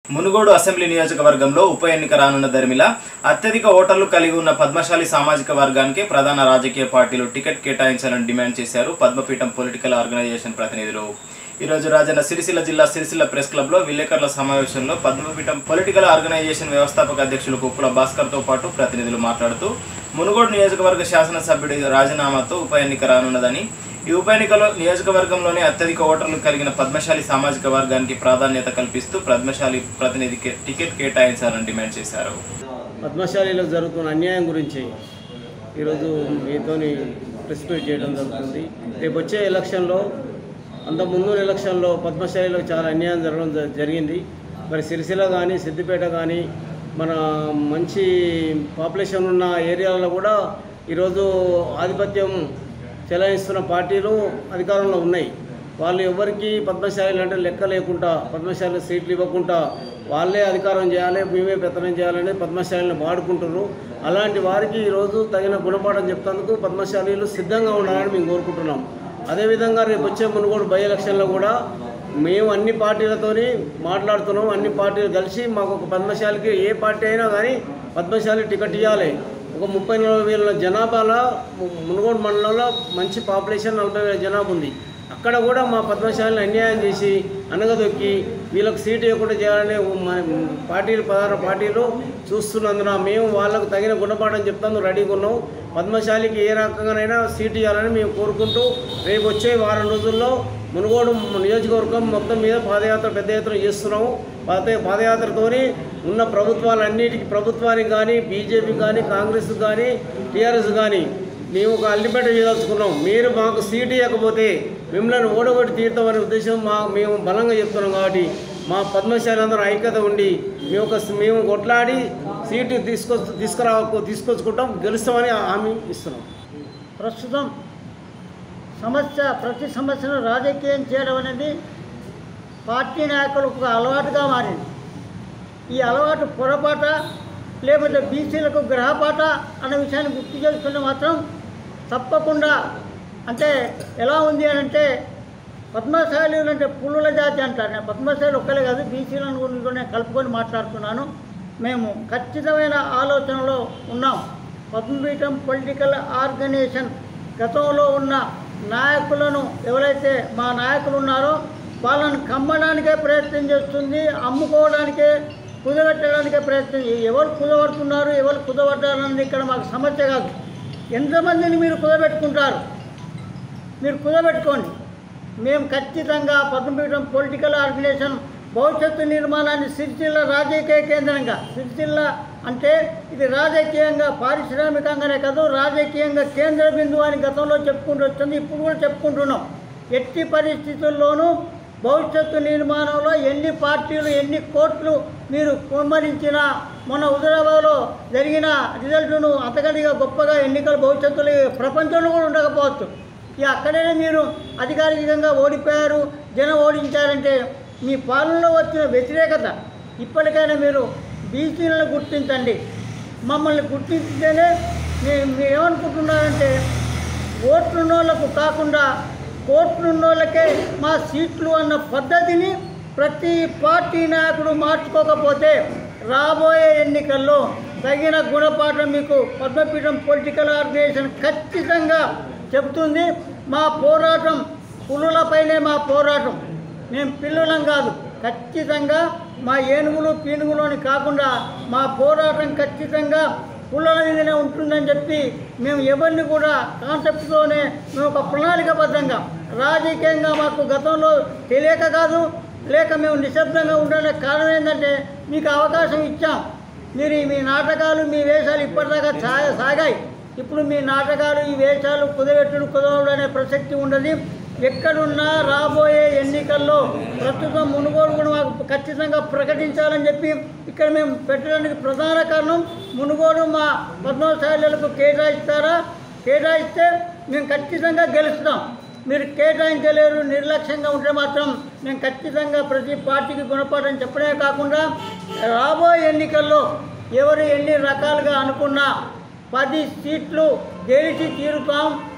Munugode assembly నియోజకవర్గంలో ఉప ఎన్నిక రానున్న దరిమిల అత్యధిక ఓటర్లు కలిగి ఉన్న పద్మశాలి సామాజిక వర్గానికి ప్రధాన రాజకీయ పార్టీలు టికెట్ కేటాయించాలని డిమాండ్ చేశారు పద్మపీఠం పొలిటికల్ ఆర్గనైజేషన్ ప్రతినిధులు ఈరోజు రాజన్న సిరిసిల్ల జిల్లా సిరిసిల్ల ప్రెస్ క్లబ్లో విలేకరుల సమావేశంలో పద్మపీఠం పొలిటికల్ ఆర్గనైజేషన్ వ్యవస్థాపక అధ్యక్షులు కుప్పుల భాస్కర్తో పాటు ప్రతినిధులు మాట్లాడుతూ మునుగోడు నియోజకవర్గ శాసనసభ్యుడి రాజీనామాతో ఉప ఎన్నిక రానున్నదని ఈ ఉప ఎన్నికలో నియోజకవర్గంలోనే అత్యధిక ఓటర్లు కలిగిన పద్మశాలి సామాజిక వర్గానికి ప్రాధాన్యత కల్పిస్తూ పద్మశాలి ప్రతినిధికి టికెట్ కేటాయించాలని డిమాండ్ చేశారు పద్మశాలిలో జరుగుతున్న అన్యాయం గురించి ఈరోజు మీతోని ప్రెస్ మీట్ చేయడం జరుగుతుంది రేపు వచ్చే ఎలక్షన్లో అంత ముందు ఎలక్షన్లో పద్మశాలిలో చాలా అన్యాయం జరగడం జ- జరిగింది మరి సిరిసిల్ల కానీ సిద్దిపేట కానీ మన మంచి పాపులేషన్ ఉన్న ఏరియాలలో కూడా ఈరోజు ఆధిపత్యం చెలాయిస్తున్న పార్టీలు అధికారంలో ఉన్నాయి వాళ్ళు ఎవరికి పద్మశాలి అంటే లెక్క లేకుండా పద్మశాలి సీట్లు ఇవ్వకుండా వాళ్ళే అధికారం చేయాలి మేమే పెత్తనం చేయాలని పద్మశాలిని వాడుకుంటున్నారు అలాంటి వారికి ఈరోజు తగిన గుణపాఠం చెప్తందుకు పద్మశాలీలు సిద్ధంగా ఉండాలని మేము కోరుకుంటున్నాం అదేవిధంగా రేపు వచ్చే మునుగోడు బై ఎలక్షన్లో కూడా మేము అన్ని పార్టీలతోని మాట్లాడుతున్నాం అన్ని పార్టీలు కలిసి మాకు ఒక పద్మశాలికి ఏ పార్టీ అయినా కానీ పద్మశాలి టికెట్ ఇవ్వాలి ఒక ముప్పై నలభై వేల జనాభాలో ము- మునుగోడు మండలంలో మంచి పాపులేషన్ నలభై వేల జనాభా ఉంది అక్కడ కూడా మా పద్మశాలిని అన్యాయం చేసి అనగదొక్కి వీళ్ళకి సీటు ఇవ్వకుండా చేయాలని మా- పార్టీలు ప్రధాన పార్టీలు చూస్తున్నందున మేము వాళ్ళకు తగిన గుణపాఠం చెప్తాను రెడీగా ఉన్నాం పద్మశాలికి ఏ రకంగానైనా సీటు ఇవ్వాలని మేము కోరుకుంటూ రేపు వచ్చే వారం రోజుల్లో మునుగోడు నియోజకవర్గం మొత్తం మీద పాదయాత్ర పెద్ద ఎత్తున చేస్తున్నాము పాద పాదయాత్రతోని ఉన్న ప్రభుత్వాలన్నిటికీ ప్రభుత్వానికి కానీ బీజేపీ కానీ కాంగ్రెస్ కానీ టీఆర్ఎస్ కానీ మేము ఒక అల్లిపేట చేయదలుచుకున్నాం మీరు మాకు సీటు ఇవ్వకపోతే మిమ్మల్ని ఓడగొట్టి తీరుతామనే ఉద్దేశం మా మేము బలంగా చెప్తున్నాం కాబట్టి మా పద్మశాలి అందరూ ఐక్యత ఉండి మేము ఒక మేము కొట్లాడి సీటు తీసుకొ తీసుకురా తీసుకొచ్చుకుంటాం గెలుస్తామని హామీ ఇస్తున్నాం ప్రస్తుతం సమస్య ప్రతి సమస్యను రాజకీయం చేయడం అనేది పార్టీ నాయకులకు ఒక అలవాటుగా మారింది ఈ అలవాటు పొరపాట లేకపోతే బీసీలకు గ్రహపాట అన్న విషయాన్ని గుర్తు చేసుకుంటే మాత్రం తప్పకుండా అంటే ఎలా ఉంది అని అంటే పద్మశాలీలు అంటే పుల్లుల జాతి అంటారు నేను పద్మశాలి ఒక్కలే కాదు బీసీలను గురించి కూడా నేను కలుపుకొని మాట్లాడుతున్నాను మేము ఖచ్చితమైన ఆలోచనలో ఉన్నాం పద్మపీఠం పొలిటికల్ ఆర్గనైజేషన్ గతంలో ఉన్న నాయకులను ఎవరైతే మా నాయకులు ఉన్నారో వాళ్ళని కమ్మడానికే ప్రయత్నం చేస్తుంది అమ్ముకోవడానికే కుదబెట్టడానికే ప్రయత్నం చే- ఎవరు కుదబడుతున్నారు ఎవరు కుదబడ్డారన్నది ఇక్కడ మాకు సమస్య కాదు ఎంతమందిని మీరు కుదబెట్టుకుంటారు మీరు కుదబెట్టుకోండి మేము ఖచ్చితంగా పద్మపీఠం పొలిటికల్ ఆర్గనైజేషన్ భవిష్యత్తు నిర్మాణాన్ని సిరిసిల్ల రాజకీయ కేంద్రంగా సిరిసిల్ల అంటే ఇది రాజకీయంగా పారిశ్రామికంగానే కాదు రాజకీయంగా కేంద్ర బిందువు అని గతంలో చెప్పుకుంటూ వచ్చింది ఇప్పుడు కూడా చెప్పుకుంటున్నాం ఎట్టి పరిస్థితుల్లోనూ భవిష్యత్తు నిర్మాణంలో ఎన్ని పార్టీలు ఎన్ని కోట్లు మీరు కుమ్మరించిన మొన్న హుజరాబాద్లో జరిగిన రిజల్ట్ను అంతకంటిగా గొప్పగా ఎన్నికల భవిష్యత్తులో ప్రపంచంలో కూడా ఉండకపోవచ్చు ఇక అక్కడే మీరు అధికారికంగా ఓడిపోయారు జనం ఓడించారంటే మీ పాలనలో వచ్చిన వ్యతిరేకత ఇప్పటికైనా మీరు బీసీలను గుర్తించండి మమ్మల్ని గుర్తించితేనే మీ- మీరు ఏమనుకుంటున్నారంటే ఓట్లున్నోళ్లకు కాకుండా కోట్లున్నోళ్ళకే మా సీట్లు అన్న పద్ధతిని ప్రతి పార్టీ నాయకుడు మార్చుకోకపోతే రాబోయే ఎన్నికల్లో తగిన గుణపాఠం మీకు పద్మపీఠం పొలిటికల్ ఆర్గనైజేషన్ ఖచ్చితంగా చెబుతుంది మా పోరాటం పులులపైనే మా పోరాటం మేము పిల్లులం కాదు ఖచ్చితంగా మా ఏనుగులు పీనుగులు అని కాకుండా మా పోరాటం ఖచ్చితంగా పుల్లల మీదనే ఉంటుందని చెప్పి మేము ఎవరిని కూడా కాన్సెప్ట్తోనే మేము ఒక ప్రణాళికబద్ధంగా రాజకీయంగా మాకు గతంలో తెలియక కాదు లేక మేము నిశ్శబ్దంగా ఉండడానికి కారణం ఏంటంటే మీకు అవకాశం ఇచ్చాం మీరు ఈ మీ నాటకాలు మీ వేషాలు ఇప్పటిదాకా సా సాగాయి ఇప్పుడు మీ నాటకాలు ఈ వేషాలు కుదబెట్టుడు కుదవడం అనే ప్రసక్తి ఉండదు ఎక్కడున్నా రాబోయే ఎన్నికల్లో ప్రస్తుతం మునుగోడు కూడా మాకు ఖచ్చితంగా ప్రకటించాలని చెప్పి ఇక్కడ మేము పెట్టడానికి ప్రధాన కారణం మునుగోడు మా పద్మశాలకు కేటాయిస్తారా కేటాయిస్తే మేము ఖచ్చితంగా గెలుస్తాం మీరు కేటాయించలేరు నిర్లక్ష్యంగా ఉంటే మాత్రం మేము ఖచ్చితంగా ప్రతి పార్టీకి గుణపాఠం చెప్పడమే కాకుండా రాబోయే ఎన్నికల్లో ఎవరు ఎన్ని రకాలుగా అనుకున్నా పది సీట్లు గెలిచి తీరుతాం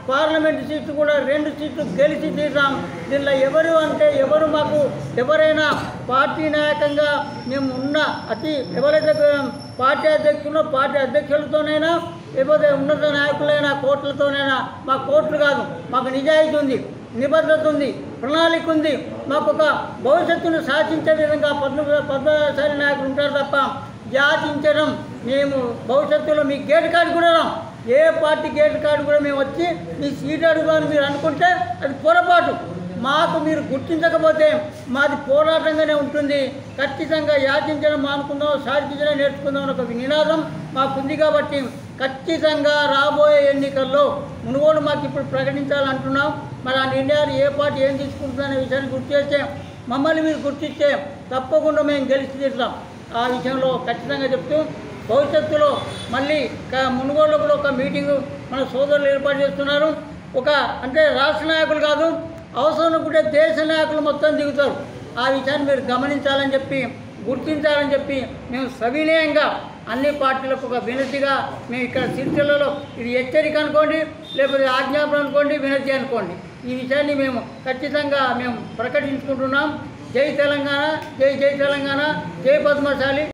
పార్లమెంటు సీట్లు కూడా రెండు సీట్లు గెలిచి తీరాం దీనిలో ఎవరు అంటే ఎవరు మాకు ఎవరైనా పార్టీ నాయకంగా మేము ఉన్న అతి ఎవరైతే పార్టీ అధ్యక్షులు పార్టీ అధ్యక్షులతోనైనా లేకపోతే ఉన్నత నాయకులైనా కోట్లతోనైనా మా కోట్లు కాదు మాకు నిజాయితీ ఉంది నిబద్ధత ఉంది ప్రణాళిక ఉంది మాకు ఒక భవిష్యత్తును సాధించే విధంగా పద్మ పద్మశాలి నాయకులు ఉంటారు తప్ప యాచించడం మేము భవిష్యత్తులో మీ గేట్ కార్డు కూడా రాం ఏ పార్టీ గేట్ కార్డు కూడా మేము వచ్చి మీ సీట్ అడుగుదామని మీరు అనుకుంటే అది పొరపాటు మాకు మీరు గుర్తించకపోతే మాది పోరాటంగానే ఉంటుంది ఖచ్చితంగా యాచించడం మానుకుందాం సాధించడం నేర్చుకుందాం అని ఒక నినాదం మాకుంది కాబట్టి ఖచ్చితంగా రాబోయే ఎన్నికల్లో మునుగోడు మాకు ఇప్పుడు ప్రకటించాలంటున్నాం మరి ఆ నిర్ణయాలు ఏ పార్టీ ఏం తీసుకుంటుందనే విషయాన్ని గుర్తు చేస్తే మమ్మల్ని మీరు గుర్తిస్తే తప్పకుండా మేము గెలిచి తీరుతాం ఆ విషయంలో ఖచ్చితంగా చెప్తూ భవిష్యత్తులో మళ్ళీ క- మునుగోడులో కూడా ఒక మీటింగు మన సోదరులు ఏర్పాటు చేస్తున్నారు ఒక అంటే రాష్ట్ర నాయకులు కాదు అవసరం కూడా దేశ నాయకులు మొత్తం దిగుతారు ఆ విషయాన్ని మీరు గమనించాలని చెప్పి గుర్తించాలని చెప్పి మేము సవినయంగా అన్ని పార్టీలకు ఒక వినతిగా మేము ఇక్కడ సిరిసిల్లలో ఇది హెచ్చరిక అనుకోండి లేకపోతే ఆజ్ఞాపన అనుకోండి వినతి అనుకోండి ఈ విషయాన్ని మేము ఖచ్చితంగా మేము ప్రకటించుకుంటున్నాం జై తెలంగాణ జై జై తెలంగాణ జై పద్మశాలి